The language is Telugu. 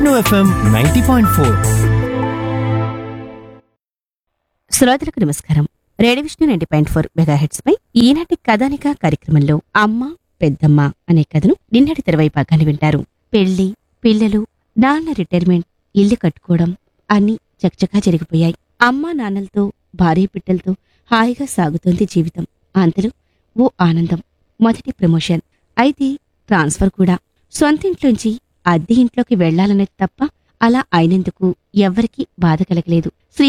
ఎఫ్ఎం నైన్టీ పాయింట్ ఫోర్ శ్రోతలకు నమస్కారం radio Vishnu ninety point four mega hertz పై ఈనాటి కథానిక కార్యక్రమంలో అమ్మ పెద్దమ్మ అనే కథను నిన్నటి తెరవై భాగాన్ని వింటారు పెళ్లి పిల్లలు నాన్న రిటైర్మెంట్ ఇల్లు కట్టుకోవడం అన్ని చకచకా జరిగిపోయాయి అమ్మ నాన్నలతో భార్య బిడ్డలతో హాయిగా సాగుతోంది జీవితం అంతలో ఓ ఆనందం మొదటి ప్రమోషన్ అయితే ట్రాన్స్ఫర్ కూడా సొంతింట్లోంచి అద్దె ఇంట్లోకి వెళ్లాలనేది తప్ప అలా అయినందుకు ఎవ్వరికీ బాధ కలగలేదు